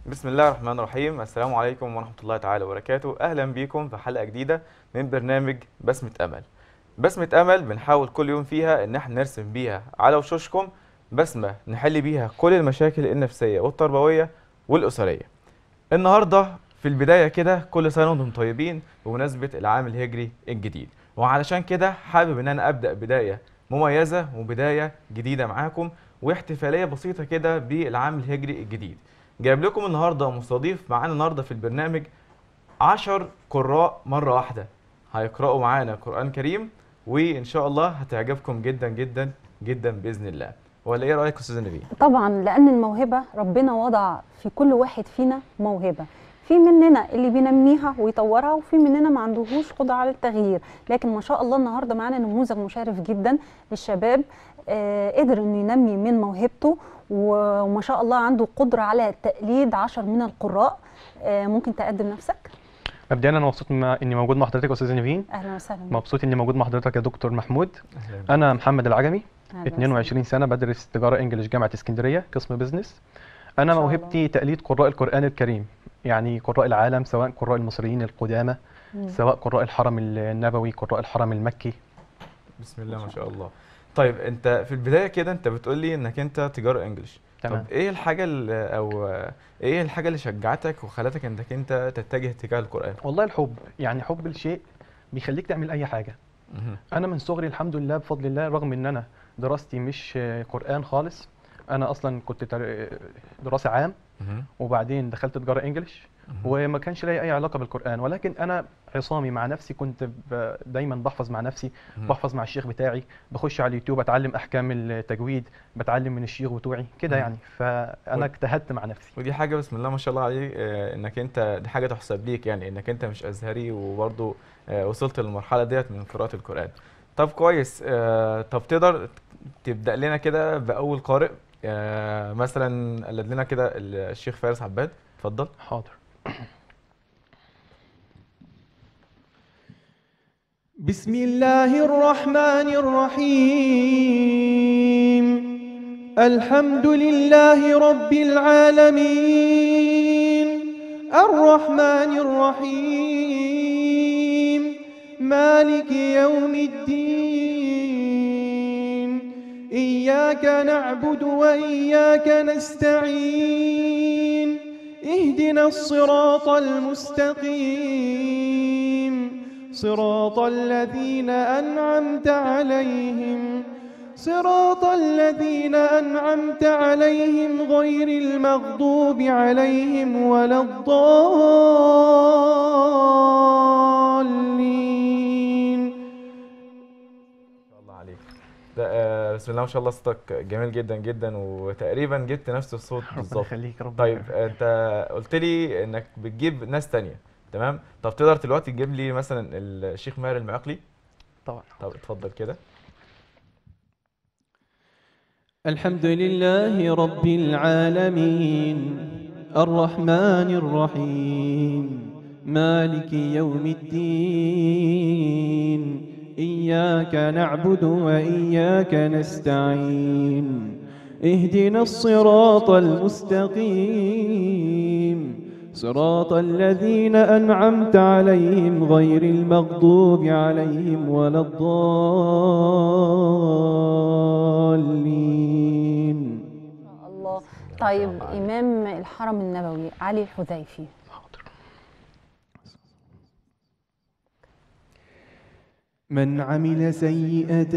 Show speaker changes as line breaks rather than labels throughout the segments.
بسم الله الرحمن الرحيم السلام عليكم ورحمة الله تعالى وبركاته أهلا بيكم في حلقة جديدة من برنامج بسمة أمل بسمة أمل بنحاول كل يوم فيها إن احنا نرسم بيها على وشوشكم بسمة نحل بيها كل المشاكل النفسية والتربوية والأسرية النهاردة في البداية كده كل سنة وانتم طيبين بمناسبة العام الهجري الجديد وعلشان كده حابب إن أنا أبدأ بداية مميزة وبداية جديدة معاكم واحتفالية بسيطة كده بالعام الهجري الجديد جايب لكم النهارده مستضيف معانا النهارده في البرنامج عشر قراء مرة واحدة هيقرأوا معانا قرآن كريم وإن شاء الله هتعجبكم جدا جدا جدا بإذن الله ولا إيه رأيك يا أستاذة نبيل؟
طبعا لان الموهبه ربنا وضع في كل واحد فينا موهبه في مننا اللي بينميها ويطورها وفي مننا ما عندهوش قدره على التغيير لكن ما شاء الله النهارده معانا نموذج مشرف جدا للشباب آه قدر انه ينمي من موهبته و- وما شاء الله عنده قدره على تقليد عشر من القراء آه ممكن تقدم نفسك
مبدئيا انا مبسوط ما اني موجود مع حضرتك يا استاذ نيفين
اهلا وسهلا بك.
مبسوط اني موجود مع حضرتك يا دكتور محمود انا محمد العجمي
أهلا
22 سنه بدرس تجاره انجليش جامعه اسكندريه قسم بزنس انا
ما شاء
موهبتي تقليد قراء القران الكريم يعني قراء العالم سواء قراء المصريين القدامى
مم.
سواء قراء الحرم النبوي قراء الحرم المكي
بسم الله ما شاء الله طيب أنت في البداية كده أنت بتقول لي إنك أنت تجارة إنجليش
تمام
طب إيه الحاجة اللي أو إيه الحاجة اللي شجعتك وخلتك إنك أنت تتجه تجاه القرآن؟
والله الحب يعني حب الشيء بيخليك تعمل اي حاجه
مهم.
انا من صغري الحمد لله بفضل الله رغم ان انا دراستي مش آه، قران خالص انا اصلا كنت تر- دراسه عام
مهم.
وبعدين دخلت تجاره انجليش
مهم.
وما كانش لي اي علاقه بالقران ولكن انا عصامي مع نفسي كنت ب- دايما بحفظ مع نفسي
مهم.
بحفظ مع الشيخ بتاعي بخش على اليوتيوب اتعلم احكام التجويد بتعلم من الشيخ بتوعي كده
مم.
يعني فانا اجتهدت مع نفسي
ودي حاجة بسم الله ما شاء الله عليك آه، انك انت دي حاجة تحسب ليك يعني انك انت مش ازهري وبرضه آه، وصلت للمرحلة ديت من قراءة القرآن. طب كويس آه، طب تقدر تبدأ لنا كده بأول قارئ آه، مثلا قلد لنا كده الشيخ فارس عباد اتفضل.
حاضر
بسم الله الرحمن الرحيم الحمد لله رب العالمين الرحمن الرحيم مالك يوم الدين إياك نعبد وإياك نستعين اهدنا الصراط المستقيم صراط الذين أنعمت عليهم صراط الذين أنعمت عليهم غير المغضوب عليهم ولا الضالين
ما شاء الله عليك. ده آه، بسم الله ما شاء الله صوتك جميل جدا جدا وتقريبا جبت نفس الصوت
ربنا
بالظبط.
يخليك ربنا
طيب
يخليك.
انت قلت لي انك بتجيب ناس تانية تمام طب تقدر دلوقتي تجيب لي مثلا الشيخ ماهر المعقلي
طبعا
طب اتفضل كده
الحمد لله رب العالمين الرحمن الرحيم مالك يوم الدين إياك نعبد وإياك نستعين اهدنا الصراط المستقيم صراط الذين أنعمت عليهم غير المغضوب عليهم ولا الضالين
الله
بسم الله ما شاء
طيب
الله عليك.
امام الحرم النبوي علي الحذيفي
حاضر
من عمل سيئة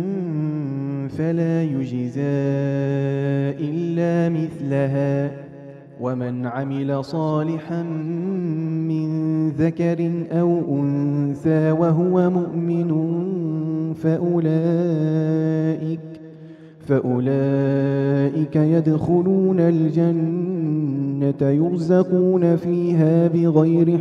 فلا يجزى إلا مثلها ومن عمل صالحا من ذكر أو أنثى وهو مؤمن فأولئك فأولئك يدخلون الجنة يرزقون فيها بغير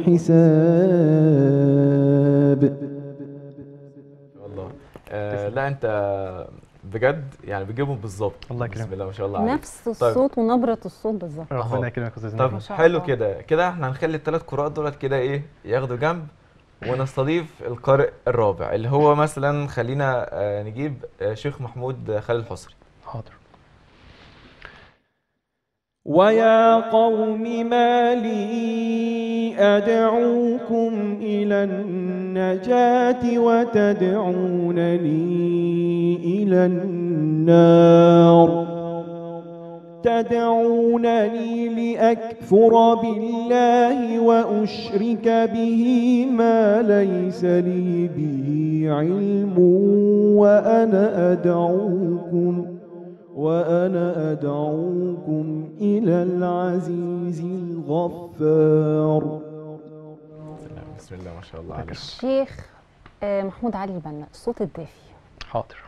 حساب
ما شاء الله آه لا انت بجد يعني بتجيبهم بالظبط
الله
بسم
يكرمك.
الله ما شاء الله عليك
نفس الصوت ونبره الصوت بالظبط
أهو.
ربنا يكرمك يا استاذ
طب
نبيل
شاء
حلو
الله.
كده كده احنا هنخلي الثلاث قراءات دولت كده ايه ياخدوا جنب ونستضيف القارئ الرابع اللي هو مثلا خلينا آه، نجيب آه، شيخ محمود خالد الحصري
حاضر
ويا قوم ما لي أدعوكم إلى النجاة وتدعونني إلى النار تدعونني لأكفر بالله وأشرك به ما ليس لي به علم وأنا أدعوكم وأنا أدعوكم إلى العزيز الغفار
بسم الله ما شاء الله عليك
الشيخ آه، محمود علي البنا الصوت الدافي
حاضر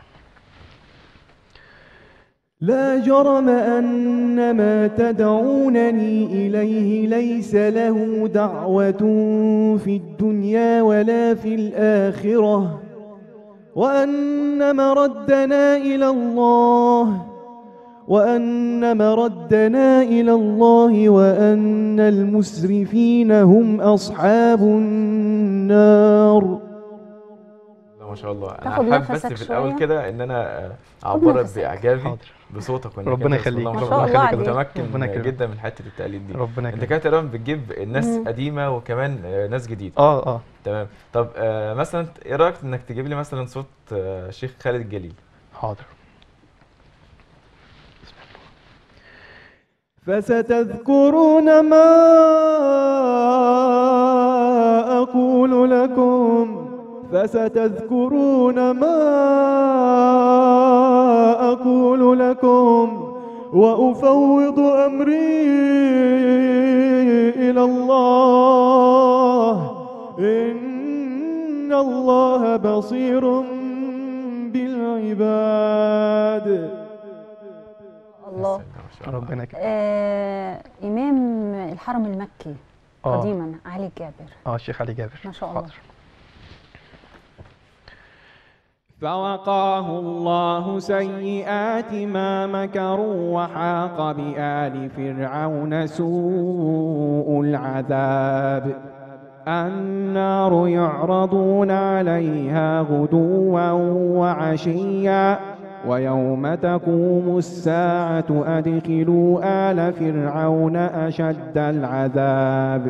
لا جرم أن ما تدعونني إليه ليس له دعوة في الدنيا ولا في الآخرة وأن مردنا إلى الله وأن مردنا إلى الله وأن المسرفين هم أصحاب النار
لا ما شاء الله انا
تاخد
حابب بس
نفسك
في الاول
شوية.
كده ان انا آه، اعبرك
نفسك.
باعجابي
حاضر
بصوتك وانك
ربنا
أنت بسم
يخليك.
ما
ما
شاء
شاء
الله
الله
خليك
عليك.
متمكن
ربنا يكرمك.
جدا من حته التقليد دي
ربنا
انت
يكرمك
كده تقريبا بتجيب ناس
مم.
قديمه وكمان آه، ناس جديده
اه اه
تمام طب آه، مثلا ايه رايك انك تجيب لي مثلا صوت آه، شيخ خالد الجليل
حاضر
فستذكرون ما أقول لكم فستذكرون ما أقول لكم وأفوض أمري إلى الله إن الله بصير بالعباد
الله
بسم ما شاء الله
ربنا يكرمك
آه إمام الحرم المكي
اه
قديما علي جابر
اه الشيخ علي جابر
ما شاء الله.
حاضر
فوقاه الله سيئات ما مكروا وحاق بآل فرعون سوء العذاب النار يعرضون عليها غدوا وعشيا ويوم تقوم الساعة أدخلوا آل فرعون أشد العذاب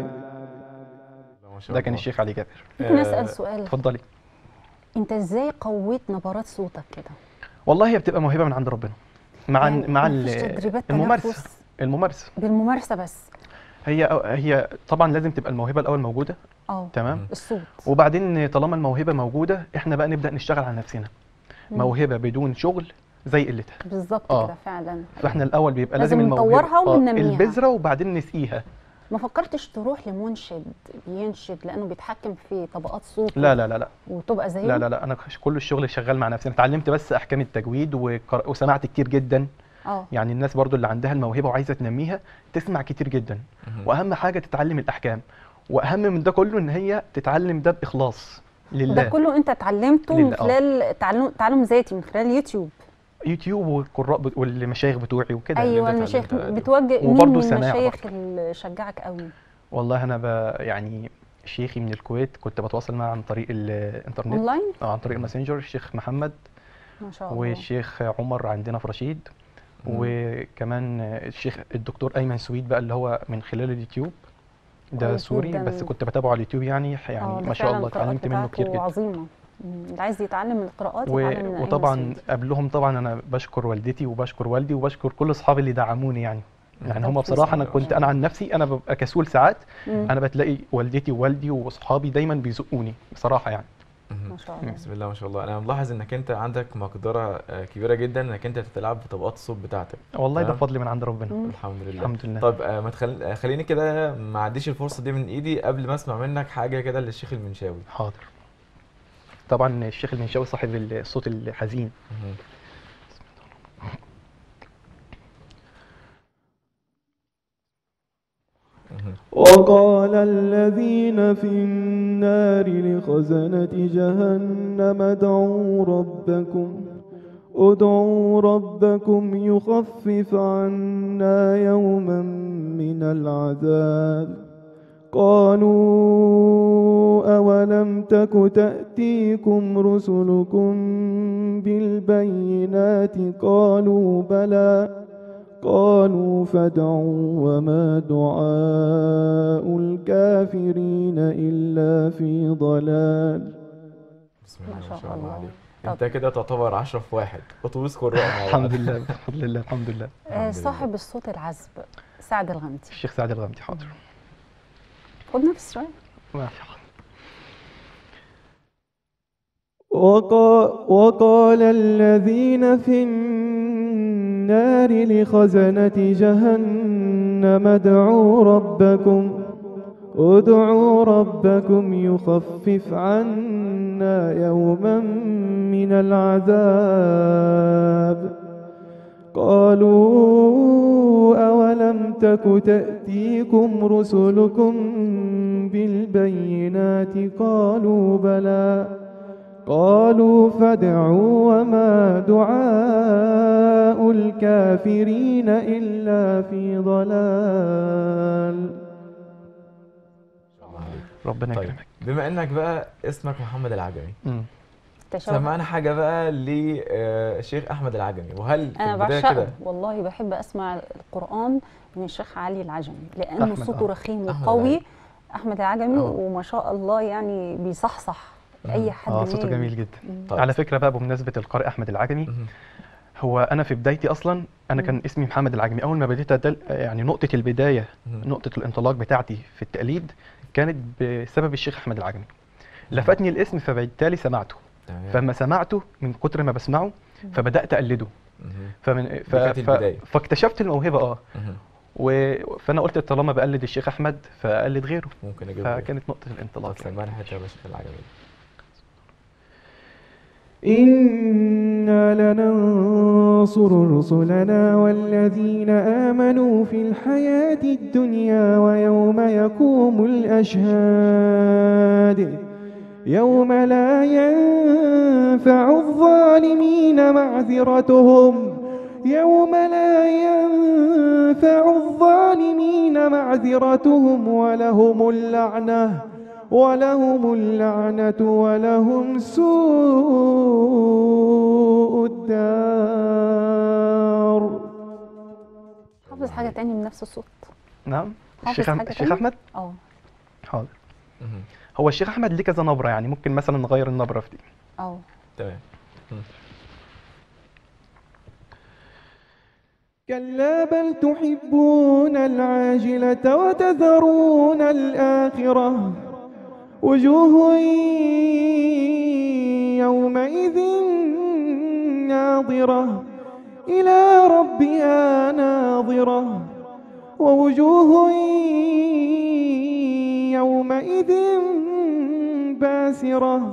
ما شاء
ده كان
الله.
الشيخ علي جابر
ممكن
آه،
أسأل سؤال
اتفضلي
أنت إزاي قويت نبرات صوتك كده؟
والله هي بتبقى موهبه من عند ربنا مع
يعني
مع
مفيش
ال-
تدريبات
الممارسه
تنفس
الممارسه
بالممارسة بس
هي هي طبعا لازم تبقى الموهبه الاول موجوده
اه
تمام
الصوت
وبعدين طالما الموهبه موجوده احنا بقى نبدا نشتغل على نفسنا
مم.
موهبه بدون شغل زي قلتها
بالظبط
آه.
كده فعلا
فاحنا الاول بيبقى
لازم
لازم, الموهبه
نطورها
آه،
وننميها.
البذره وبعدين نسقيها
ما فكرتش تروح لمنشد بينشد لأنه بيتحكم في طبقات صوت
لا لا لا لا
وتبقى زيه
لا لا لا انا كل الشغل شغال مع نفسي انا اتعلمت بس احكام التجويد وقر- وسمعت كتير جدا
اه
يعني الناس برضو اللي عندها الموهبه وعايزه تنميها تسمع كتير جدا
مهم.
واهم حاجه تتعلم الاحكام واهم من ده كله ان هي تتعلم ده باخلاص
ده
لله
كله انت اتعلمته من
لله، آه.
خلال تعلم تعلم ذاتي من خلال يوتيوب
يوتيوب والقراء بت- والمشايخ بتوعي وكده
ايوه
انت
المشايخ
اتعلمت عليه.
بتوجه مين
وبرضه
من
سماع
المشايخ
برضه.
اللي شجعك قوي
والله انا ب... يعني شيخي من الكويت كنت بتواصل معاه عن طريق الانترنت
اونلاين
اه عن طريق الماسنجر الشيخ محمد
ما شاء الله
والشيخ عمر عندنا في رشيد
مم.
وكمان الشيخ الدكتور ايمن سويد بقى اللي هو من خلال اليوتيوب ده
كويس
سوري
جداً.
بس كنت بتابعه على اليوتيوب يعني
آه،
يعني
ده
ما شاء
فعلاً
الله
القراءات
اتعلمت منه كتير
بتاعته
جدا
عظيمه مم. اللي عايز يتعلم القراءات
و...
يتعلم من أيمن
وطبعا
سويد.
قبلهم طبعا انا بشكر والدتي وبشكر والدي وبشكر كل اصحابي اللي دعموني يعني يعني هم
طب
بصراحه انا
بسم
كنت
الله.
انا عن نفسي انا ببقى كسول ساعات
مم.
انا بتلاقي والدتي ووالدي واصحابي دايما بيزقوني بصراحه يعني
مهم.
ما شاء الله
بسم الله ما شاء الله انا ملاحظ انك انت عندك مقدره آه، كبيره جدا انك انت تتلاعب بطبقات الصوت بتاعتك
والله ده
تمام.
فضل من عند ربنا
مم.
الحمد لله
الحمد لله
طب آه، ما تخل... آه، خليني كده ما اعديش الفرصه دي من ايدي قبل ما اسمع منك حاجه كده للشيخ المنشاوي
حاضر طبعا الشيخ المنشاوي صاحب الصوت الحزين
مهم. مهم.
وقال الذين في النار لخزنة جهنم ادعوا ربكم ادعوا ربكم يخفف عنا يوما من العذاب قالوا أولم تك تأتيكم رسلكم بالبينات قالوا بلى قالوا فادعوا وما دعاء الكافرين إلا في ضلال
بسم الله
ما
ما
شاء
شاء الله
الله.
عليك
طب.
انت كده تعتبر 10 في واحد اتوبيس قراء مع بعض
الحمد لله بفضل الله الحمد لله
آه،
الحمد لله.
صاحب الصوت العذب سعد الغامدي
الشيخ سعد الغامدي حاضر
خد نفس شويه
ما في حاضر.
وقال, وقال الذين في النار لخزنة جهنم ادعوا ربكم ادعوا ربكم يخفف عنا يوما من العذاب قالوا أولم تك تأتيكم رسلكم بالبينات قالوا بلى قالوا فادعوا وما دعاء الكافرين إلا في ضلال
ربنا
طيب
يكرمك
بما انك بقى اسمك محمد العجمي
مم.
تشابه
سمعنا حاجه بقى للشيخ احمد العجمي وهل في
انا
البدايه
بعشقه
كده
والله بحب اسمع القران من الشيخ علي العجمي لانه
أحمد،
صوته
آه.
رخيم
أحمد
وقوي
العجمي.
احمد العجمي
آه.
وما شاء الله يعني بيصحصح اي حد
اه صوته
نايم.
جميل جدا
مم.
طيب.
على فكره بقى بمناسبه القارئ احمد العجمي
مهم.
هو انا في بدايتي اصلا انا كان اسمي محمد العجمي اول ما بديت أدل يعني نقطه البدايه
مهم.
نقطه الانطلاق بتاعتي في التقليد كانت بسبب الشيخ احمد العجمي لفتني الاسم فبالتالي سمعته
تمام
فلما سمعته من كتر ما بسمعه فبدات اقلده
مهم.
فمن ف...
كانت
ف...
البداية.
فاكتشفت الموهبه اه
مهم.
و... فانا قلت طالما بقلد الشيخ احمد فاقلد غيره
ممكن اجيب غيره.
فكانت نقطه الانطلاق
طب سمعنا حته يا شيخ العجمي
إنا لننصر رسلنا والذين آمنوا في الحياة الدنيا ويوم يقوم الأشهاد يوم لا ينفع الظالمين معذرتهم يوم لا ينفع الظالمين معذرتهم ولهم اللعنة ولهم اللعنة ولهم سوء الدار
حافظ حاجه تاني من نفس الصوت
نعم
حافظ
الشيخ أحمد
حاجة
الشيخ
تانية؟
احمد
اه
حاضر
مهم.
هو الشيخ احمد ليه كذا نبره يعني ممكن مثلا نغير النبره في دي
اه
تمام
كلا بل تحبون العاجلة وتذرون الآخرة وجوه يومئذ ناظرة إلى ربها ناظرة ووجوه يومئذ باسرة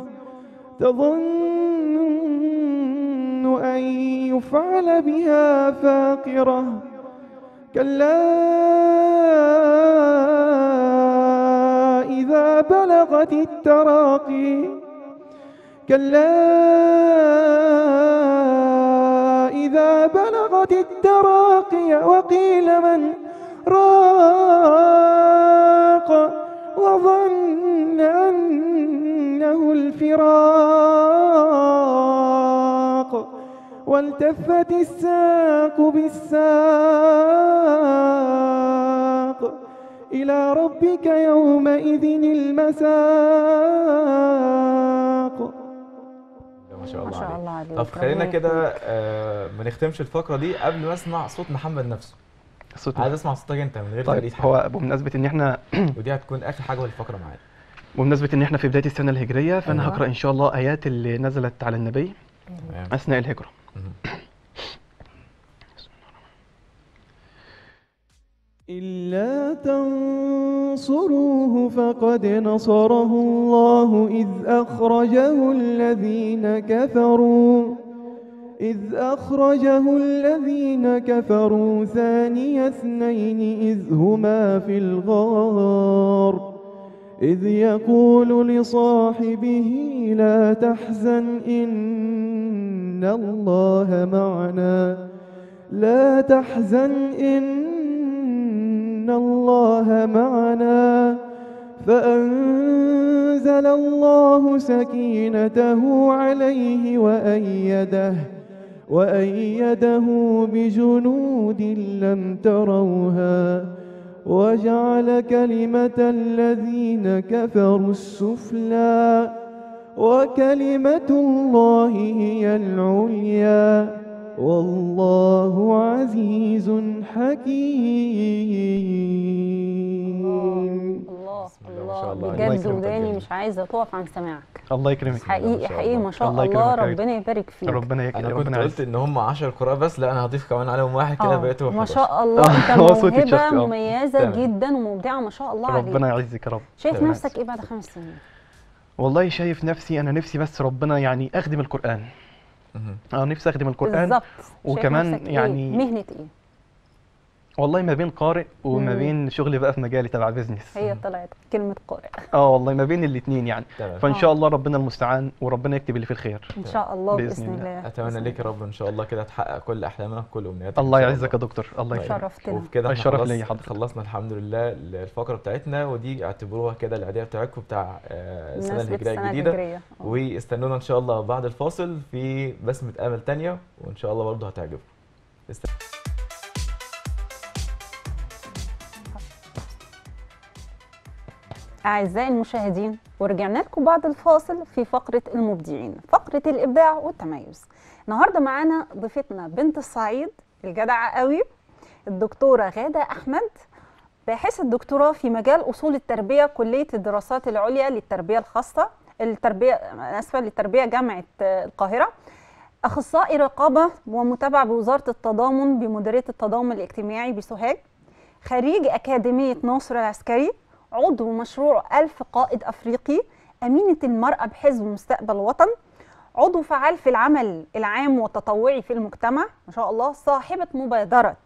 تظن أن يفعل بها فاقرة كلا إذا بلغت التراقي كلا إذا بلغت التراقي وقيل من راق وظن أنه الفراق والتفت الساق بالساق إلى ربك يومئذ المساق
ما شاء
ما
الله
شاء
عليك
الله عليك
طب خلينا
ربنا
كده آه ما نختمش الفقره دي قبل ما اسمع صوت محمد نفسه
الصوت
عايز اسمع صوتك انت من غير
طيب
تقليد حاجه
هو بمناسبه ان احنا
ودي هتكون اخر حاجه في الفقره معانا
بمناسبه ان احنا في بدايه السنه الهجريه فانا
أيوة.
هقرا ان شاء الله ايات اللي نزلت على النبي
تمام
اثناء الهجره
مهم.
إلا تنصروه فقد نصره الله إذ أخرجه الذين كفروا إذ أخرجه الذين كفروا ثاني اثنين إذ هما في الغار إذ يقول لصاحبه لا تحزن إن الله معنا لا تحزن إن الله معنا فأنزل الله سكينته عليه وأيده وأيده بجنود لم تروها وجعل كلمة الذين كفروا السفلى وكلمة الله هي العليا والله عزيز حكيم
الله
بسم الله ما شاء
الله
الله.
الله
بجد
يكرمك
وداني
جدا.
مش عايزه تقف عن سماعك
الله يكرمك
حقيقي
ما شاء
حقيقي
الله.
ما شاء
الله
الله
يكرمك يا رب.
ربنا يبارك فيك
ربنا يك...
انا كنت
ربنا
قلت
يعز
ان هم 10 قراء بس لا انا هضيف كمان عليهم واحد كده
آه،
بقيتوا
ما
11.
شاء الله انت
هو صوتي اتشك،
موهبه
آه.
مميزه
تمام.
جدا ومبدعه ما شاء الله
ربنا
عليك
يعزك يا رب
شايف
تمام.
نفسك ايه بعد خمس سنين
والله شايف نفسي انا نفسي بس ربنا يعني اخدم القرآن
مهم.
اه نفسي اخدم القرآن
بالظبط شايف
وكمان
نفسك إيه؟
يعني-
مهنه ايه
والله ما بين قارئ وما
مم.
بين شغلي بقى في مجالي تبع بيزنس
هي طلعت كلمه قارئ
اه والله ما بين الاثنين يعني
تمام
فان
آه.
شاء الله ربنا المستعان وربنا يكتب اللي فيه الخير
ان شاء الله
بإذن
باذن
الله.
الله
اتمنى
بإذن
ليك يا
الله.
رب ان شاء الله كده تحقق كل احلامك كل امنياتك
الله
إن شاء
يعزك يا
الله.
دكتور الله
طيب.
يكرمك
شرفتنا
وبكده احنا
الشرف
خلاص
ليا حضرتك.
خلصنا الحمد لله الفقره بتاعتنا ودي اعتبروها كده العيديه بتاعتكم بتاع آه، السنه
بمناسبة
الهجريه
السنة
الجديده
الهجرية. آه.
واستنونا ان شاء الله بعد الفاصل في بسمه امل تانية وان شاء الله برضه هتعجبكم است-
أعزائي المشاهدين ورجعنا لكم بعد الفاصل في فقرة المبدعين فقرة الإبداع والتميز النهاردة معانا ضيفتنا بنت الصعيد الجدعة قوي الدكتورة غادة أحمد باحثة الدكتوراه في مجال أصول التربية كلية الدراسات العليا للتربية الخاصة التربية أنا آسفة للتربية جامعة آه، القاهرة أخصائي رقابة ومتابعة بوزارة التضامن بمديرية التضامن الاجتماعي بسوهاج خريج أكاديمية ناصر العسكري عضو مشروع ألف قائد أفريقي أمينة المرأة بحزب مستقبل وطن عضو فعال في العمل العام والتطوعي في المجتمع ما شاء الله صاحبة مبادرة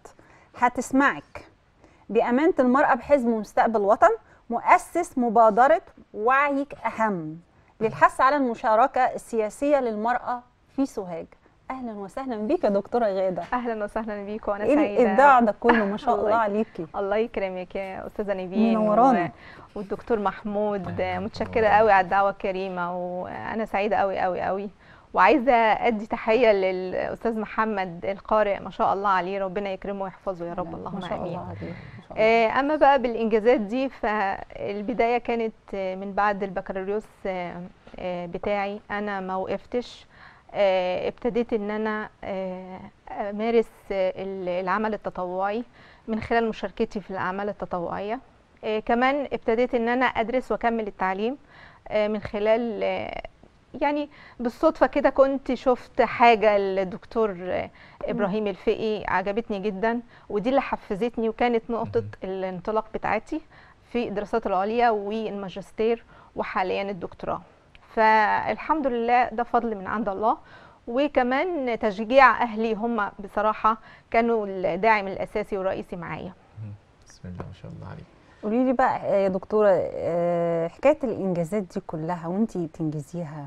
هتسمعك بأمانة المرأة بحزب مستقبل وطن مؤسس مبادرة وعيك أهم للحث على المشاركة السياسية للمرأة في سوهاج أهلا وسهلا بك يا دكتورة غادة
اهلا وسهلا بيكم وانا
ايه
سعيده
الابداع ده كله ما شاء
الله
الله
يك-
عليكي
الله يكرمك يا استاذه نيفين
منورانا.
و... والدكتور محمود
أهلاً،
متشكره
منورانا.
قوي على الدعوه الكريمه وانا سعيده قوي قوي قوي وعايزه ادي تحيه للاستاذ محمد القارئ ما شاء الله عليه ربنا يكرمه ويحفظه يا رب
ما
اللهم
شاء
امين
الله عليك ما شاء الله.
آه، اما بقى بالانجازات دي فالبدايه كانت آه، من بعد البكالوريوس آه، آه، بتاعي انا ما وقفتش آه، ابتديت ان انا آه، امارس آه، ال- العمل التطوعي من خلال مشاركتي في الاعمال التطوعيه آه، كمان ابتديت ان انا ادرس واكمل التعليم آه، من خلال آه، يعني بالصدفه كده كنت شفت حاجه للدكتور آه، ابراهيم الفقي عجبتني جدا ودي اللي حفزتني وكانت نقطة الانطلاق بتاعتي في الدراسات العليا والماجستير وحاليا الدكتوراه فالحمد لله ده فضل من عند الله وكمان تشجيع أهلي هم بصراحة كانوا الداعم الأساسي والرئيسي معايا
بسم الله ما شاء الله عليك
قولي لي بقى يا دكتورة آه، حكاية الإنجازات دي كلها وانتي بتنجزيها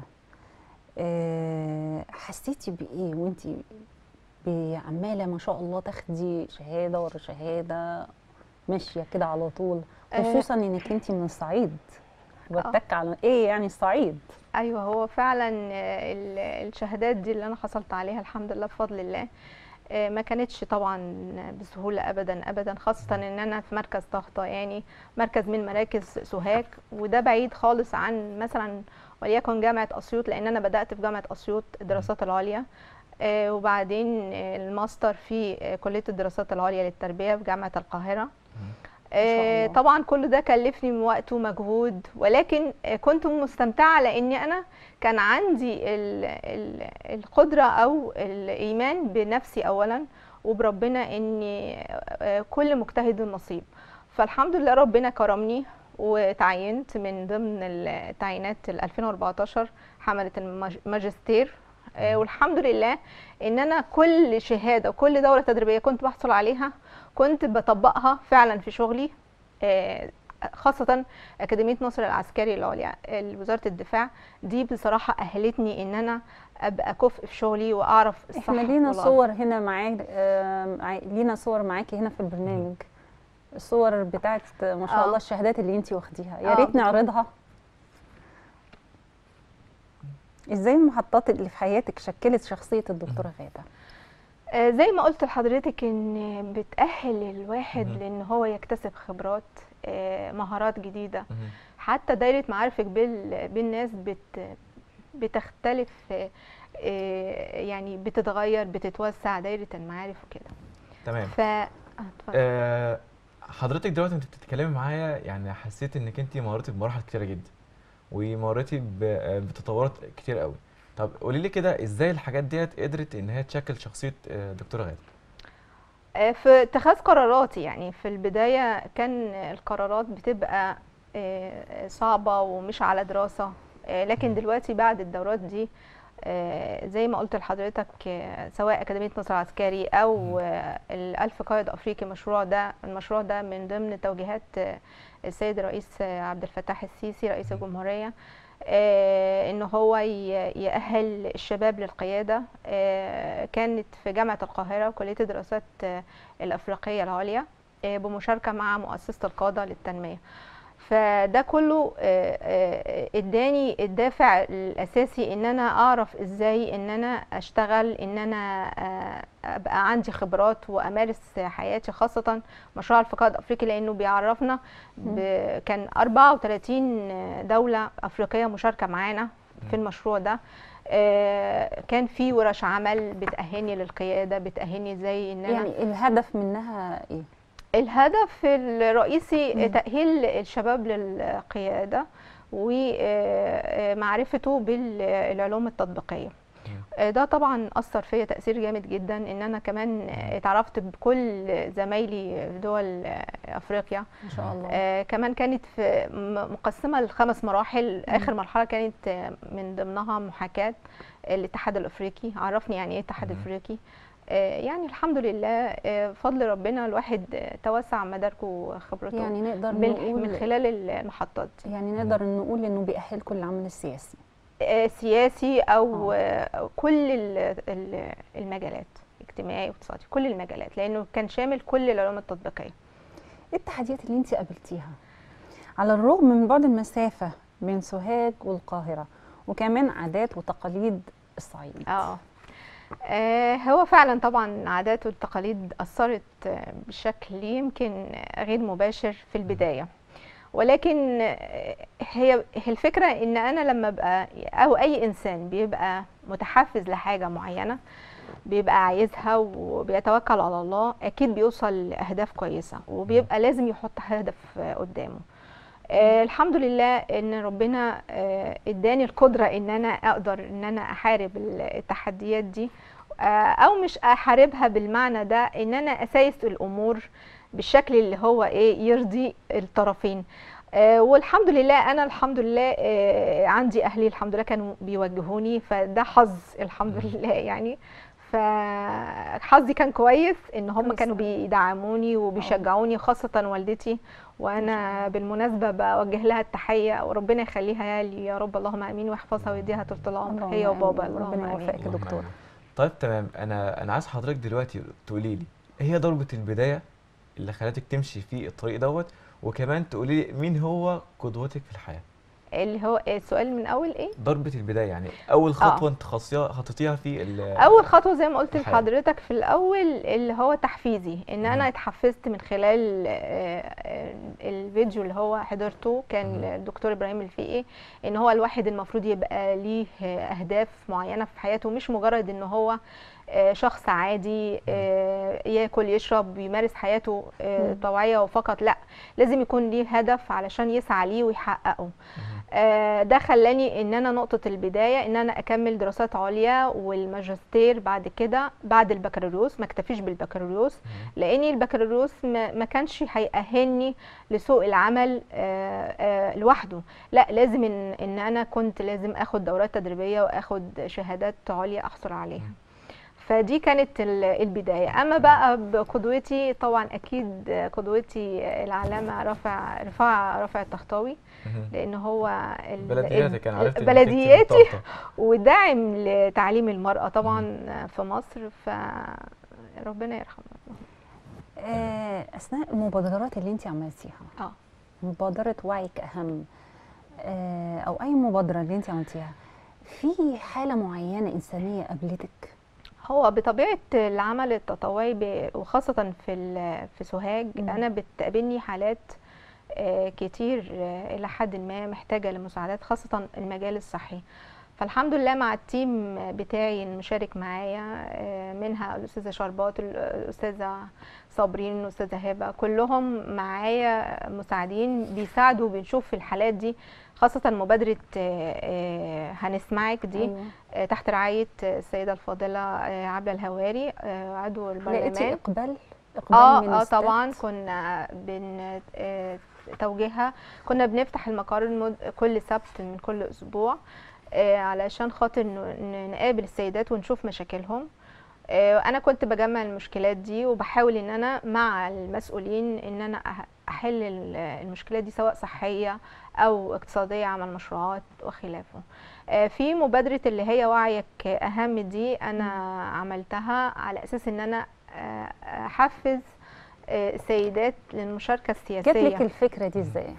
آه، حسيتي بإيه وانتي ب- عمالة ما شاء الله تاخدي شهادة ورا شهادة ماشية كده على طول
آه.
خصوصا انك انتي من الصعيد بتك على ايه يعني الصعيد
ايوه هو فعلا آه، ال- الشهادات دي اللي انا حصلت عليها الحمد لله بفضل الله آه، ما كانتش طبعا بسهوله ابدا ابدا خاصه ان انا في مركز طهطا يعني مركز من مراكز سوهاج وده بعيد خالص عن مثلا وليكن جامعه اسيوط لان انا بدات في جامعه اسيوط الدراسات العليا آه، وبعدين آه، الماستر في آه، كليه الدراسات العليا للتربيه في جامعه القاهره آه،
الله.
طبعا كل ده كلفني من وقت ومجهود ولكن آه، كنت مستمتعه لاني انا كان عندي ال ال القدره او الايمان بنفسي اولا وبربنا اني آه، كل مجتهد نصيب فالحمد لله ربنا كرمني وتعينت من ضمن التعيينات ال 2014 حمله الماج- الماجستير آه، والحمد لله ان انا كل شهاده وكل دوره تدريبيه كنت بحصل عليها كنت بطبقها فعلا في شغلي آه، خاصة أكاديمية نصر العسكري العليا وزارة الدفاع دي بصراحة أهلتني إن أنا أبقى كفء في شغلي وأعرف الصح
احنا لينا
والغلط.
صور هنا معاك آه، معا- لينا صور معاكي هنا في البرنامج الصور بتاعت ما شاء
آه.
الله الشهادات اللي انتي واخديها يا
آه،
ريت
بت-
نعرضها ازاي المحطات اللي في حياتك شكلت شخصية الدكتورة غادة
آه، زي ما قلت لحضرتك ان بتأهل الواحد
مهم.
لان هو يكتسب خبرات آه، مهارات جديدة
مهم.
حتى دايرة معارفك بال- بالناس بت بتختلف آه، آه، يعني بتتغير بتتوسع دايرة المعارف وكده
تمام
ف آه، اتفضل.
آه، حضرتك دلوقتي وانت بتتكلمي معايا يعني حسيت انك انت مريتي بمراحل كتيره جدا ومريتي ب- آه، بتطورات كتير قوي طب قولي لي كده ازاي الحاجات ديت قدرت ان هي تشكل شخصيه آه، دكتوره غاده
آه، في اتخاذ قراراتي يعني في البداية كان القرارات بتبقى آه، صعبة ومش على دراسة آه، لكن
مم.
دلوقتي بعد الدورات دي آه، زي ما قلت لحضرتك آه، سواء أكاديمية نصر العسكري
مم.
أو آه، الألف قائد أفريقي مشروع ده المشروع ده من ضمن توجيهات آه، السيد الرئيس آه، عبد الفتاح السيسي رئيس
مم.
الجمهورية آه، ان هو ي- يأهل الشباب للقيادة آه، كانت في جامعة القاهرة كلية الدراسات آه، الأفريقية العليا آه، بمشاركة مع مؤسسة القادة للتنمية فده كله آه، آه، اداني الدافع الاساسي ان انا اعرف ازاي ان انا اشتغل ان انا آه، ابقى عندي خبرات وامارس حياتي خاصه مشروع الفقاعة الافريقي لانه بيعرفنا ب... كان 34 دوله افريقيه مشاركه معانا في المشروع ده آه، كان في ورش عمل بتأهلني للقيادة بتأهلني ازاي ان انا
يعني الهدف منها ايه
الهدف الرئيسي
مم.
تأهيل الشباب للقيادة ومعرفته بالعلوم التطبيقية آه، ده طبعا أثر فيا تأثير جامد جدا إن أنا كمان اتعرفت بكل زمايلي في دول أفريقيا
ما شاء الله
آه كمان كانت في م- مقسمة لخمس مراحل آخر مرحلة كانت آه، من ضمنها محاكاة الاتحاد الأفريقي عرفني يعني إيه اتحاد
مم.
أفريقي آه يعني الحمد لله آه فضل ربنا الواحد آه، توسع مداركه وخبرته
يعني نقدر
من,
نقول
من خلال المحطات دي
يعني نقدر نقول انه بيأهلكم للعمل السياسي
آه سياسي أو آه كل ال- ال- المجالات اجتماعي واقتصادي كل المجالات لأنه كان شامل كل العلوم التطبيقية
ايه التحديات اللي انت قابلتيها على الرغم من بعد المسافة بين سوهاج والقاهرة وكمان عادات وتقاليد الصعيد
اه آه، هو فعلا طبعا العادات والتقاليد أثرت آه، بشكل يمكن غير مباشر في البداية ولكن آه، هي هي الفكرة إن أنا لما أبقى أو أي إنسان بيبقى متحفز لحاجة معينة بيبقى عايزها وبيتوكل على الله أكيد بيوصل لأهداف كويسة وبيبقى لازم يحط هدف آه، قدامه آه الحمد لله ان ربنا آه اداني القدره ان انا اقدر ان انا احارب ال- التحديات دي آه او مش احاربها بالمعنى ده ان انا اسايس الامور بالشكل اللي هو ايه يرضي الطرفين آه والحمد لله انا الحمد لله آه عندي اهلي الحمد لله كانوا بيوجهوني فده حظ الحمد لله يعني فحظي كان كويس ان هم
كويس
كانوا
أوي.
بيدعموني وبيشجعوني خاصه والدتي وانا بالمناسبه بوجه لها التحيه وربنا يخليها لي يا رب اللهم امين ويحفظها ويديها طول العمر
اللهم
هي وبابا
آمين.
اللهم
ربنا
امين
يوفقك يا
اللهم
دكتورة
آمين. طيب تمام انا انا عايز حضرتك دلوقتي تقولي لي ايه هي ضربه البدايه اللي خلتك تمشي في الطريق دوت وكمان تقولي لي مين هو قدوتك في الحياه
اللي هو السؤال من اول ايه
ضربه البدايه يعني اول خطوه انت خاصيها خطيتيها في ال-
اول خطوه زي ما قلت
الحياة.
لحضرتك في الاول اللي هو تحفيزي ان
مم.
انا اتحفزت من خلال آه، آه، الفيديو اللي هو حضرته
مم.
كان الدكتور ابراهيم الفقي ان هو الواحد المفروض يبقى ليه اهداف معينه في حياته مش مجرد ان هو آه، شخص عادي آه، ياكل يشرب يمارس حياته آه،
مم.
طوعيه وفقط لا لازم يكون ليه هدف علشان يسعى ليه ويحققه
مهم.
آه، ده خلاني ان انا نقطة البداية ان انا اكمل دراسات عليا والماجستير بعد كده بعد البكالوريوس ما اكتفيش بالبكالوريوس
مهم.
لاني البكالوريوس ما ما كانش هيأهلني لسوق العمل آه، آه، لوحده لا لازم ان ان انا كنت لازم اخد دورات تدريبية واخد شهادات عليا احصل عليها فدي كانت ال- البداية أما بقى بقدوتي طبعا أكيد قدوتي العلامة رافع رفاع رافع التخطاوي
مهم.
لأن هو ال-
بلدياتك انا عرفت إنك أنت
بلدياتي
مرتبطة.
وداعم لتعليم المرأة طبعا في مصر فربنا يرحمه
آه، اثناء المبادرات اللي انت عملتيها
اه
مبادرة وعيك أهم آه، أو أي مبادرة اللي أنت عملتيها في حالة معينة إنسانية قابلتك
هو بطبيعة العمل التطوعي ب- وخاصة في ال- في سوهاج
مم.
أنا بتقابلني حالات آه، كتير آه، إلى حد ما محتاجة لمساعدات خاصة المجال الصحي فالحمد لله مع التيم بتاعي المشارك معايا آه، منها الأستاذة شربات الأستاذة صابرين الأستاذة هبة كلهم معايا مساعدين بيساعدوا بنشوف في الحالات دي خاصة مبادرة آه، آه، هنسمعك دي
أيوة.
آه، تحت رعاية آه، السيدة الفاضلة آه، عبلة الهواري آه، عضو
لقيتي
البرلمان
اقبال اقبال
اه
من
اه
الستات؟
طبعا كنا بن آه، توجيهها كنا بنفتح المقر المد... كل سبت من كل اسبوع آه، علشان خاطر ن- ن- نقابل السيدات ونشوف مشاكلهم آه، انا كنت بجمع المشكلات دي وبحاول ان انا مع المسؤولين ان انا أح- احل ال- المشكلات دي سواء صحيه او اقتصاديه عمل مشروعات وخلافه آه، في مبادره اللي هي وعيك اهم دي انا عملتها على اساس ان انا آه، احفز آه، السيدات للمشاركه
جات لك
السياسيه
الفكره دي ازاي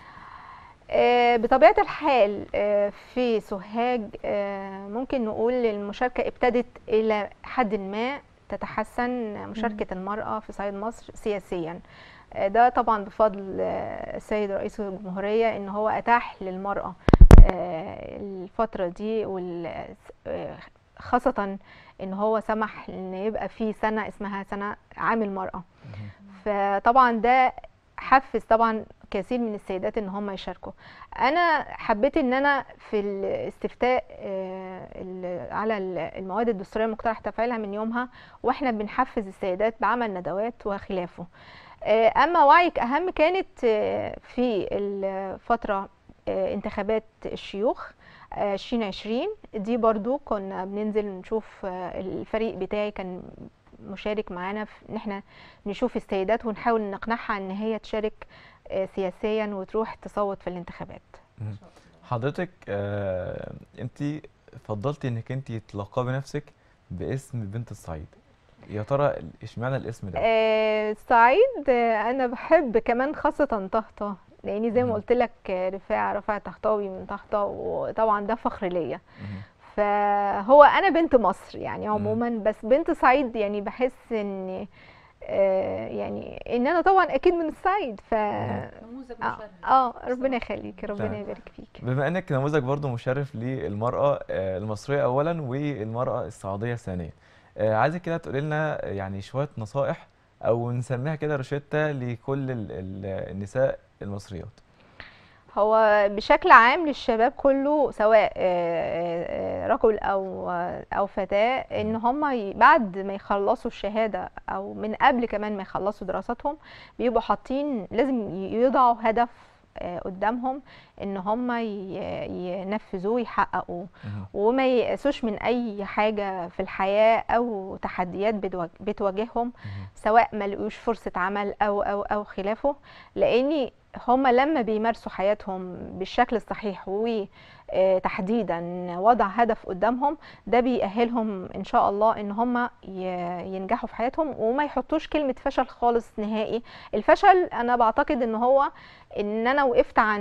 آه، بطبيعة الحال آه، في سوهاج آه، ممكن نقول المشاركة ابتدت إلى حد ما تتحسن مشاركة المرأة في صعيد مصر سياسيا آه، ده طبعا بفضل آه، السيد رئيس الجمهورية إن هو أتاح للمرأة آه، الفترة دي وال- آه، خاصة إن هو سمح إن يبقى في سنة اسمها سنة عام المرأة فطبعا ده حفز طبعا كثير من السيدات ان هم يشاركوا انا حبيت ان انا في الاستفتاء آه، ال- على ال- المواد الدستوريه المقترح تفعيلها من يومها واحنا بنحفز السيدات بعمل ندوات وخلافه آه، اما وعيك اهم كانت آه، في الفتره آه، انتخابات الشيوخ آه، 2020 دي برضو كنا بننزل نشوف آه، الفريق بتاعي كان مشارك معانا في ان احنا نشوف السيدات ونحاول نقنعها ان هي تشارك آه، سياسيا وتروح تصوت في الانتخابات
حضرتك آه انت فضلتي انك انت تلقبي نفسك باسم بنت الصعيد يا ترى اشمعنى الاسم ده
آه، الصعيد آه، انا بحب كمان خاصه طهطا لاني زي
مم.
ما قلت لك آه، رفاعه رفاعه طهطاوي من طهطا وطبعا ده فخر ليا
مهم.
فهو انا بنت مصر يعني عموما بس بنت صعيد يعني بحس ان آه، يعني ان انا طبعا اكيد من الصعيد ف
نموذج
اه, آه ربنا يخليك ربنا
تمام.
يبارك فيك
بما انك نموذج برضو مشرف للمرأة آه، المصرية اولا والمرأة السعودية ثانيا آه، عايزك كده تقولي لنا يعني شوية نصائح او نسميها كده روشتة لكل ال- ال- النساء المصريات
هو بشكل عام للشباب كله سواء آه، آه، رجل او او فتاه ان هم ي- بعد ما يخلصوا الشهاده او من قبل كمان ما يخلصوا دراساتهم بيبقوا حاطين لازم ي- يضعوا هدف آه، قدامهم ان هم ي- ينفذوه ويحققوه
مهم.
وما ييأسوش من اي حاجه في الحياه او تحديات بتواج- بتواجههم
مهم.
سواء ما لقوش فرصة عمل أو أو أو خلافه لأن هما لما بيمارسوا حياتهم بالشكل الصحيح وتحديدا وضع هدف قدامهم ده بيأهلهم إن شاء الله إن هما ي- ينجحوا في حياتهم وما يحطوش كلمة فشل خالص نهائي الفشل أنا بعتقد إن هو إن أنا وقفت عن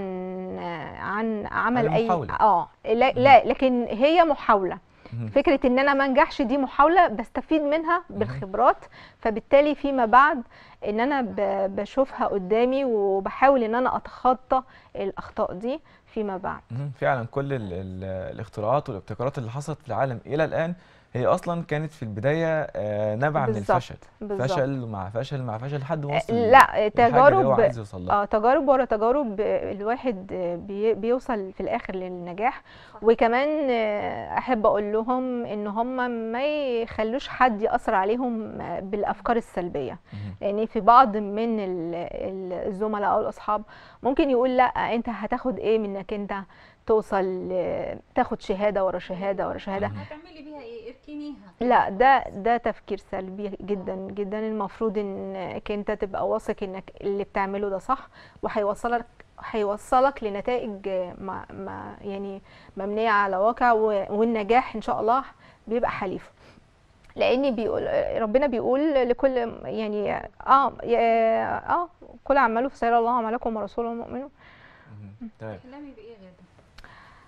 عن عمل أي
المحاولة.
اه لا, لا لكن هي محاولة
مهم.
فكره ان انا ما انجحش دي محاوله بستفيد منها بالخبرات فبالتالي فيما بعد ان انا ب- بشوفها قدامي وبحاول ان انا اتخطى الاخطاء دي فيما بعد
مهم. فعلا كل ال ال الاختراعات والابتكارات اللي حصلت في العالم الى الان هي اصلا كانت في البدايه آه، نابعه من
بالظبط،
الفشل
بالظبط.
فشل مع فشل مع فشل لحد ما وصل
لا
للحاجة اللي هو
تجارب
عايز يوصل لها
اه تجارب ورا تجارب آه، الواحد آه، بي- بيوصل في الاخر للنجاح وكمان آه، احب اقول لهم ان هم ما يخلوش حد ياثر عليهم آه، بالافكار السلبيه
مهم.
لان في بعض من ال- ال- الزملاء او الاصحاب ممكن يقول لا انت هتاخد ايه منك انت توصل آه، تاخد شهاده ورا شهاده ورا شهاده
هتعملي بيها ايه اركنيها
لا ده ده تفكير سلبي جدا جدا المفروض انك انت تبقى واثق انك اللي بتعمله ده صح وهيوصلك هيوصلك لنتائج ما ما يعني مبنيه على واقع و- والنجاح ان شاء الله بيبقى حليف لان بيقول ربنا بيقول لكل يعني اه يا- اه كل اعماله فسيرى الله عملكم ورسوله المؤمنون
مهم. تمام
احلامي بايه يا غاده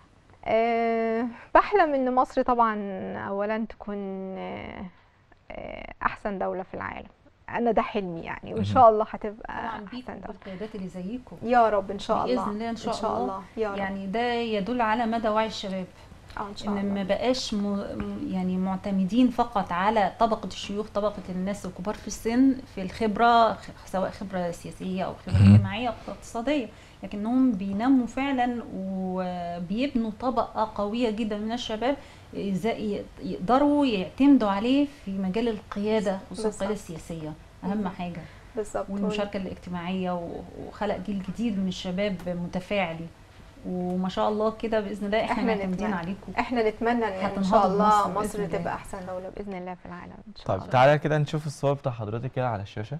أه بحلم ان مصر طبعا اولا تكون آه، آه، احسن دولة في العالم انا ده حلمي يعني وان شاء الله هتبقى
طبعا بيكم
احسن دولة
بالقيادات اللي زيكم
يا رب ان شاء الله
باذن الله ان شاء,
ان شاء الله يا رب
يعني ده يدل على مدى وعي الشباب
آه، ان شاء
ان ما
الله
بقاش م... م- يعني معتمدين فقط على طبقه الشيوخ طبقه الناس الكبار في السن في الخبره خ- سواء خبره سياسيه او خبره
مهم.
اجتماعيه او اقتصاديه لكنهم بينموا فعلا وبيبنوا طبقه قويه جدا من الشباب إزاي ي- يقدروا يعتمدوا عليه في مجال القياده خصوصا القياده
بالظبط.
السياسيه اهم حاجه
بالظبط
والمشاركه الاجتماعيه و- وخلق جيل جديد من الشباب متفاعل وما شاء الله كده باذن الله احنا
إحنا
معتمدين
نتمنى.
عليكم
احنا نتمنى ان ان
هتنهض
شاء الله
مصر
مصر
بإذن الله.
تبقى احسن دولة باذن الله في العالم ان شاء
طيب
الله
تعالى كده نشوف الصور بتاع حضرتك كده على الشاشة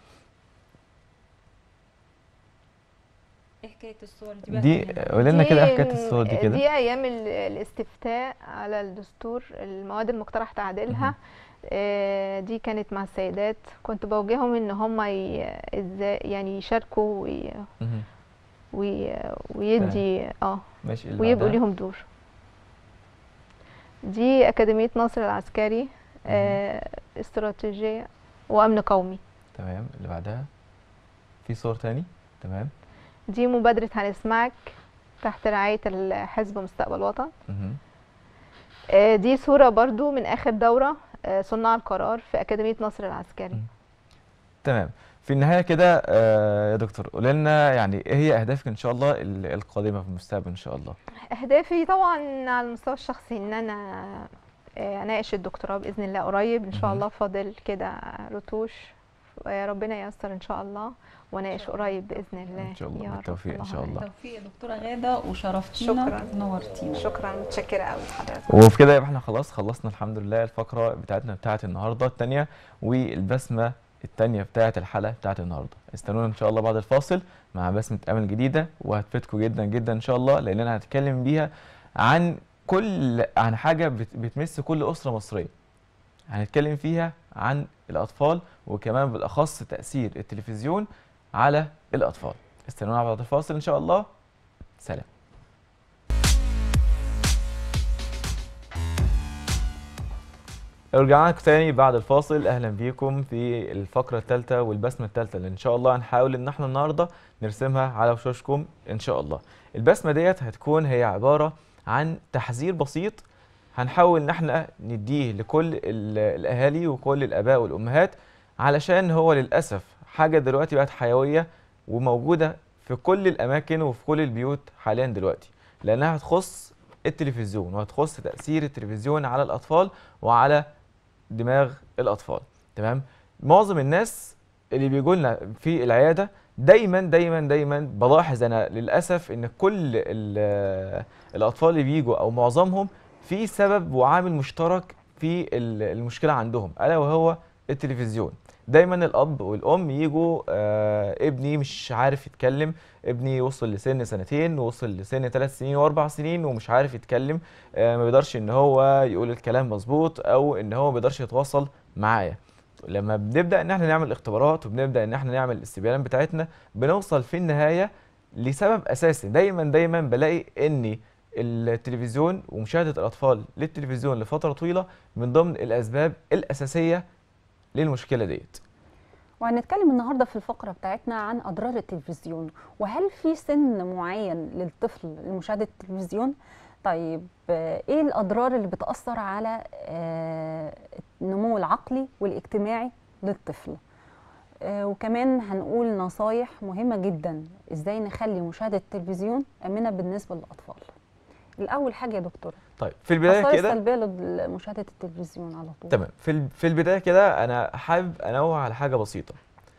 ايه حكايه الصور دي بقى
دي
كمان؟
قول لنا كده
دي-
حكاية الصور دي كده
دي ايام ال- الاستفتاء على الدستور المواد المقترح تعديلها آه، دي كانت مع السيدات كنت بوجههم ان هم ي- ازاي يعني يشاركوا وي
مهم.
وي ويدي اه
ماشي اللي
ويبقوا
بعدها.
ليهم دور دي أكاديمية نصر العسكري آه، استراتيجية وأمن قومي
تمام اللي بعدها في صور تاني تمام
دي مبادرة هنسمعك تحت رعاية الحزب مستقبل وطن
مهم.
آه، دي صورة برضو من آخر دورة آه، صناع القرار في أكاديمية نصر العسكري
مم. تمام في النهاية كده آه، يا دكتور قول لنا يعني ايه هي اهدافك ان شاء الله ال- القادمة في المستقبل ان شاء الله
أهدافي طبعا على المستوى الشخصي إن أنا آه، أناقش الدكتوراه بإذن الله قريب إن شاء
مهم.
الله فاضل كده رتوش آه، ربنا ييسر إن شاء الله وأناقش قريب بإذن الله
إن شاء الله
يا رب.
بالتوفيق إن شاء الله.
توفيق يا دكتوره غاده وشرفتينا
شكراً.
ونورتينا
شكرا متشكرة قوي لحضرتك
وفي كده يبقى احنا خلاص خلصنا الحمد لله الفقرة بتاعتنا بتاعت النهاردة التانية والبسمة التانية بتاعت الحلقة بتاعت النهاردة استنونا ان شاء الله بعد الفاصل مع بسمة امل جديدة وهتفيدكم جدا جدا ان شاء الله لاننا هنتكلم بيها عن كل عن حاجة بت- بتمس كل اسرة مصرية هنتكلم فيها عن الاطفال وكمان بالاخص تأثير التلفزيون على الاطفال استنونا بعد الفاصل ان شاء الله سلام رجعنا لكم تاني بعد الفاصل اهلا بيكم في الفقره الثالثه والبسمه الثالثه اللي ان شاء الله هنحاول ان احنا النهارده نرسمها على وشوشكم ان شاء الله البسمه ديت هتكون هي عباره عن تحذير بسيط هنحاول ان احنا نديه لكل ال- الاهالي وكل الاباء والامهات علشان هو للاسف حاجه دلوقتي بقت حيويه وموجوده في كل الاماكن وفي كل البيوت حاليا دلوقتي لانها هتخص التلفزيون وهتخص تاثير التلفزيون على الاطفال وعلى دماغ الاطفال تمام معظم الناس اللي بيجوا لنا في العياده دايما دايما دايما بلاحظ انا للاسف ان كل ال- الاطفال اللي بيجوا او معظمهم في سبب وعامل مشترك في ال- المشكله عندهم الا وهو التلفزيون دايما الاب والام يجوا آه ابني مش عارف يتكلم ابني وصل لسن سنتين وصل لسن ثلاث سنين واربع سنين ومش عارف يتكلم آه ما بيقدرش ان هو يقول الكلام مظبوط او ان هو ما بيقدرش يتواصل معايا لما بنبدا ان احنا نعمل اختبارات وبنبدا ان احنا نعمل الاستبيانات بتاعتنا بنوصل في النهايه لسبب اساسي دايما دايما بلاقي ان التلفزيون ومشاهده الاطفال للتلفزيون لفتره طويله من ضمن الاسباب الاساسيه للمشكله ديت
وهنتكلم النهارده في الفقره بتاعتنا عن اضرار التلفزيون وهل في سن معين للطفل لمشاهده التلفزيون طيب آه، ايه الاضرار اللي بتاثر على آه، النمو العقلي والاجتماعي للطفل آه، وكمان هنقول نصايح مهمه جدا ازاي نخلي مشاهده التلفزيون امنه بالنسبه للاطفال الاول حاجه يا دكتور
طيب في البدايه
الآثار
كده
السلبيه لمشاهده التلفزيون على طول
تمام في ال- في البدايه كده انا حابب انوه على حاجه بسيطه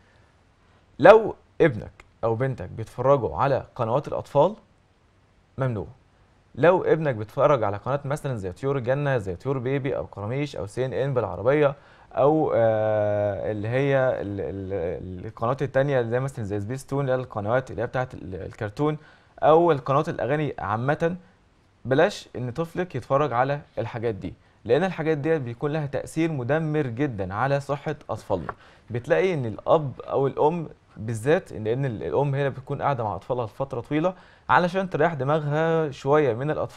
لو ابنك او بنتك بيتفرجوا على قنوات الاطفال ممنوع لو ابنك بيتفرج على قناه مثلا زي طيور الجنه زي طيور بيبي او قراميش او سي ان ان بالعربيه او آه اللي هي ال- ال- القنوات التانية زي مثلا زي سبيس تون اللي هي القنوات اللي هي بتاعت ال- الكرتون او القنوات الاغاني عامه بلاش ان طفلك يتفرج على الحاجات دي لان الحاجات دي بيكون لها تاثير مدمر جدا على صحه اطفالنا بتلاقي ان الاب او الام بالذات ان ان الام هنا بتكون قاعده مع اطفالها لفتره طويله علشان تريح دماغها شويه من الاطفال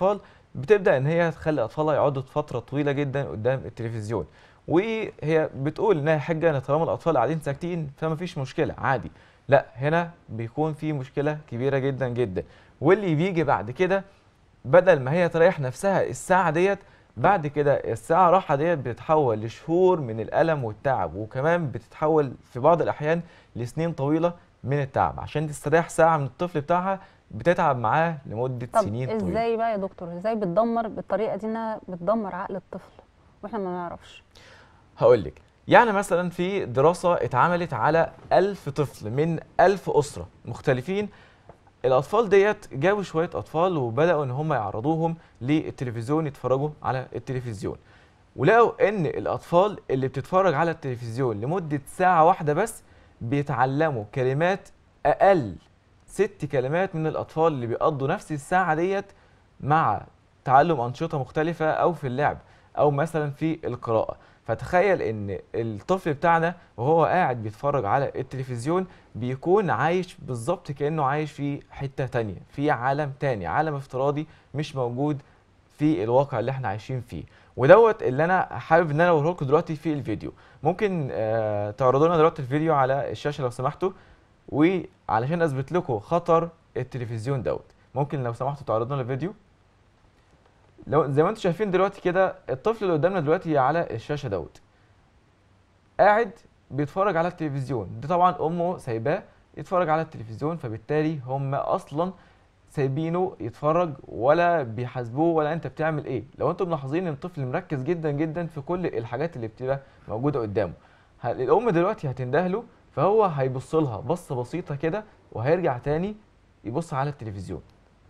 بتبدا ان هي تخلي اطفالها يقعدوا فتره طويله جدا قدام التلفزيون وهي بتقول انها حجه ان طالما الاطفال قاعدين ساكتين فما فيش مشكله عادي لا هنا بيكون في مشكله كبيره جدا جدا واللي بيجي بعد كده بدل ما هي تريح نفسها الساعه ديت بعد كده الساعه راحه ديت بتتحول لشهور من الالم والتعب وكمان بتتحول في بعض الاحيان لسنين طويله من التعب عشان تستريح ساعه من الطفل بتاعها بتتعب معاه لمده
طب
سنين طويله
ازاي بقى يا دكتور ازاي بتدمر بالطريقه دي انها بتدمر عقل الطفل واحنا ما نعرفش
هقول لك يعني مثلا في دراسة اتعملت على ألف طفل من ألف أسرة مختلفين الأطفال ديت جابوا شوية أطفال وبدأوا إن هم يعرضوهم للتلفزيون يتفرجوا على التلفزيون ولقوا إن الأطفال اللي بتتفرج على التلفزيون لمدة ساعة واحدة بس بيتعلموا كلمات أقل ست كلمات من الأطفال اللي بيقضوا نفس الساعة ديت مع تعلم أنشطة مختلفة أو في اللعب أو مثلا في القراءة فتخيل ان الطفل بتاعنا وهو قاعد بيتفرج على التلفزيون بيكون عايش بالظبط كانه عايش في حته تانية في عالم تاني عالم افتراضي مش موجود في الواقع اللي احنا عايشين فيه ودوت اللي انا حابب ان انا اوريه لكم دلوقتي في الفيديو ممكن آه تعرضوا لنا دلوقتي الفيديو على الشاشه لو سمحتوا وعلشان اثبت لكم خطر التلفزيون دوت ممكن لو سمحتوا تعرضوا لنا الفيديو لو زي ما انتم شايفين دلوقتي كده الطفل اللي قدامنا دلوقتي على الشاشه دوت قاعد بيتفرج على التلفزيون ده طبعا امه سايباه يتفرج على التلفزيون فبالتالي هم اصلا سايبينه يتفرج ولا بيحاسبوه ولا انت بتعمل ايه لو انتم ملاحظين ان الطفل مركز جدا جدا في كل الحاجات اللي بتبقى موجوده قدامه ه- الام دلوقتي هتندهله فهو هيبص لها بصه بسيطه كده وهيرجع تاني يبص على التلفزيون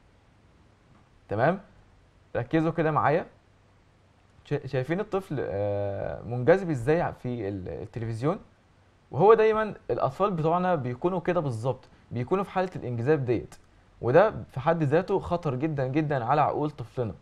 تمام ركزوا كده معايا شا- شايفين الطفل آه، منجذب ازاي في ال- التلفزيون وهو دايما الاطفال بتوعنا بيكونوا كده بالظبط بيكونوا في حاله الانجذاب ديت وده في حد ذاته خطر جدا جدا على عقول طفلنا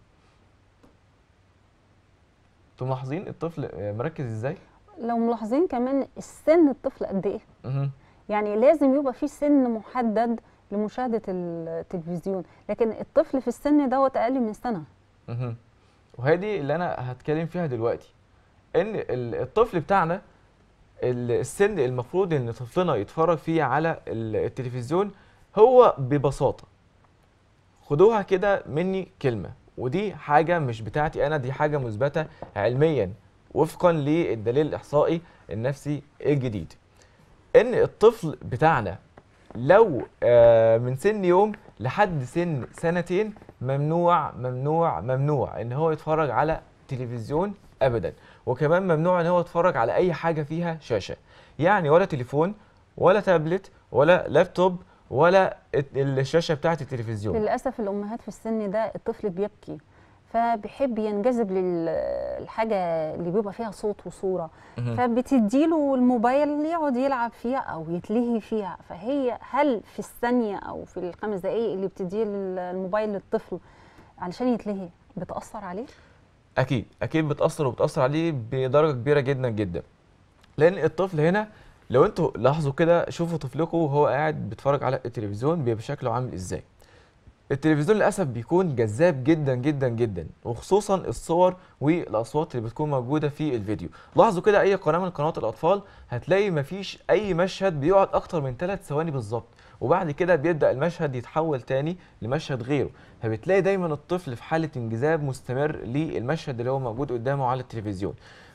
انتوا ملاحظين الطفل آه، مركز ازاي
لو ملاحظين كمان السن الطفل قد ايه
مهم.
يعني لازم يبقى في سن محدد لمشاهده التلفزيون لكن الطفل في السن دوت اقل من سنه
مهم. وهي دي اللي انا هتكلم فيها دلوقتي ان ال- الطفل بتاعنا ال- السن المفروض ان طفلنا يتفرج فيه على ال- التلفزيون هو ببساطة خدوها كده مني كلمة ودي حاجة مش بتاعتي انا دي حاجة مثبتة علميا وفقا للدليل الاحصائي النفسي الجديد ان الطفل بتاعنا لو آه، من سن يوم لحد سن سنتين ممنوع ممنوع ممنوع ان هو يتفرج على تلفزيون ابدا وكمان ممنوع ان هو يتفرج على اي حاجه فيها شاشه يعني ولا تليفون ولا تابلت ولا لابتوب ولا الت- الشاشه بتاعه التلفزيون
للاسف الامهات في السن ده الطفل بيبكي فبيحب ينجذب للحاجه اللي بيبقى فيها صوت وصوره
مهم.
فبتديله الموبايل يقعد يلعب فيها او يتلهي فيها فهي هل في الثانيه او في الخمس دقائق اللي بتديه الموبايل للطفل علشان يتلهي بتاثر عليه
اكيد اكيد بتاثر وبتاثر عليه بدرجه كبيره جدا جدا لان الطفل هنا لو انتوا لاحظوا كده شوفوا طفلكم وهو قاعد بيتفرج على التلفزيون بيبقى شكله عامل ازاي التلفزيون للاسف بيكون جذاب جدا جدا جدا وخصوصا الصور والاصوات اللي بتكون موجوده في الفيديو لاحظوا كده اي قناه من قنوات الاطفال هتلاقي مفيش اي مشهد بيقعد اكتر من 3 ثواني بالظبط وبعد كده بيبدا المشهد يتحول تاني لمشهد غيره فبتلاقي دايما الطفل في حاله انجذاب مستمر للمشهد اللي هو موجود قدامه على التلفزيون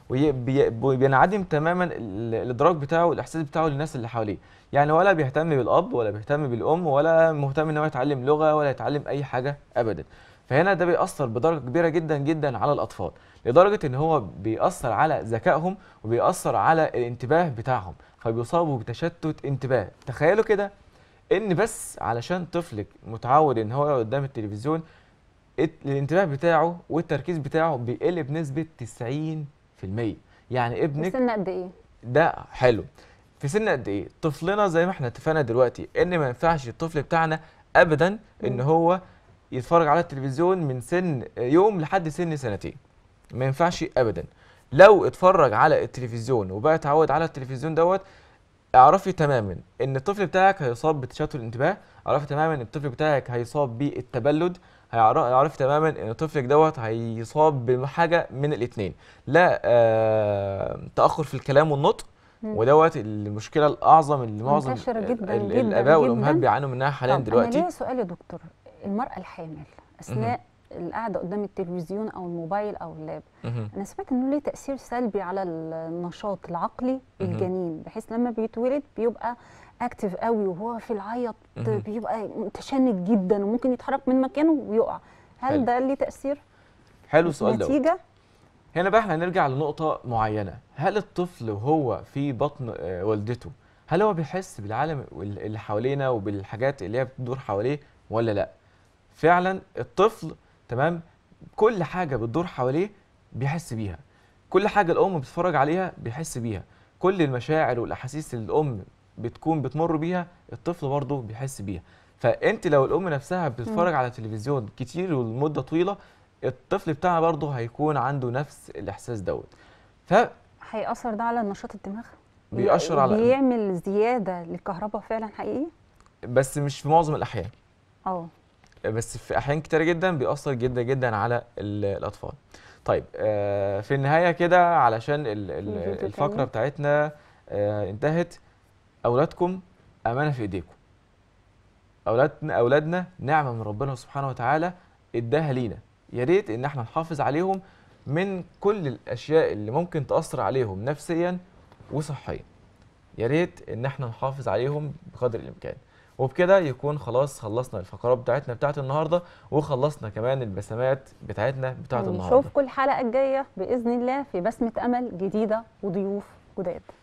وبينعدم تماما ال- الادراك بتاعه والاحساس بتاعه للناس اللي حواليه يعني ولا بيهتم بالاب ولا بيهتم بالام ولا مهتم ان هو يتعلم لغه ولا يتعلم اي حاجه ابدا فهنا ده بيأثر بدرجه كبيره جدا جدا على الاطفال لدرجه ان هو بيأثر على ذكائهم وبيأثر على الانتباه بتاعهم فبيصابوا بتشتت انتباه تخيلوا كده ان بس علشان طفلك متعود ان هو يقعد قدام التلفزيون الت- الانتباه بتاعه والتركيز بتاعه بيقل بنسبه 90% يعني
في
ابنك
سن قد ايه
ده حلو في سن قد ايه طفلنا زي ما احنا اتفقنا دلوقتي ان ما ينفعش الطفل بتاعنا ابدا ان
مم.
هو يتفرج على التلفزيون من سن يوم لحد سن سنتين ما ينفعش ابدا لو اتفرج على التلفزيون وبقى اتعود على التلفزيون دوت اعرفي تماما ان الطفل بتاعك هيصاب بتشتت الانتباه اعرفي تماما ان الطفل بتاعك هيصاب بالتبلد هيعرف هيعرف تماما ان طفلك دوت هيصاب بحاجه من الاثنين لا آه تاخر في الكلام والنطق
مم.
ودوت المشكله الاعظم اللي معظم
منتشرة
ال-
جداً
ال-
جداً
الاباء والامهات
جداً.
بيعانوا منها حاليا
طب انا
دلوقتي
ليا سؤال يا دكتور المراه الحامل اثناء القعده قدام التلفزيون او الموبايل او اللاب
مهم.
انا سمعت انه ليه تاثير سلبي على النشاط العقلي
مهم.
الجنين بحيث لما بيتولد بيبقى اكتف قوي وهو في العيط
مهم.
بيبقى متشنج جدا وممكن يتحرك من مكانه ويقع هل
حلو.
ده ليه تاثير
حلو السؤال دوت
نتيجه
هنا بقى احنا هنرجع لنقطة معينة هل الطفل وهو في بطن آه، والدته هل هو بيحس بالعالم وال- اللي حوالينا وبالحاجات اللي هي بتدور حواليه ولا لا فعلا الطفل تمام كل حاجة بتدور حواليه بيحس بيها كل حاجة الأم بتتفرج عليها بيحس بيها كل المشاعر والأحاسيس اللي الأم بتكون بتمر بيها الطفل برضه بيحس بيها فأنت لو الأم نفسها بتتفرج على تلفزيون كتير ولمدة طويلة الطفل بتاعنا برضه هيكون عنده نفس الإحساس دوت
هيأثر ده على نشاط الدماغ
فبيأثر على
بيعمل زياده للكهرباء فعلا حقيقي
بس مش في معظم الأحيان
اه
بس في احيان كتيره جدا بيأثر جدا جدا على ال- الاطفال طيب آه، في النهايه كده علشان ال- ال-
في فيديو
الفقره
تاني.
بتاعتنا آه، انتهت اولادكم امانه في ايديكم اولادنا اولادنا نعمه من ربنا سبحانه وتعالى اداها لينا يا ريت ان احنا نحافظ عليهم من كل الاشياء اللي ممكن تاثر عليهم نفسيا وصحيا يا ريت ان احنا نحافظ عليهم بقدر الامكان وبكده يكون خلاص خلصنا الفقرات بتاعتنا بتاعت النهارده وخلصنا كمان البسمات بتاعتنا بتاعت النهارده
نشوفكم الحلقه الجايه باذن الله في بسمه امل جديده وضيوف جداد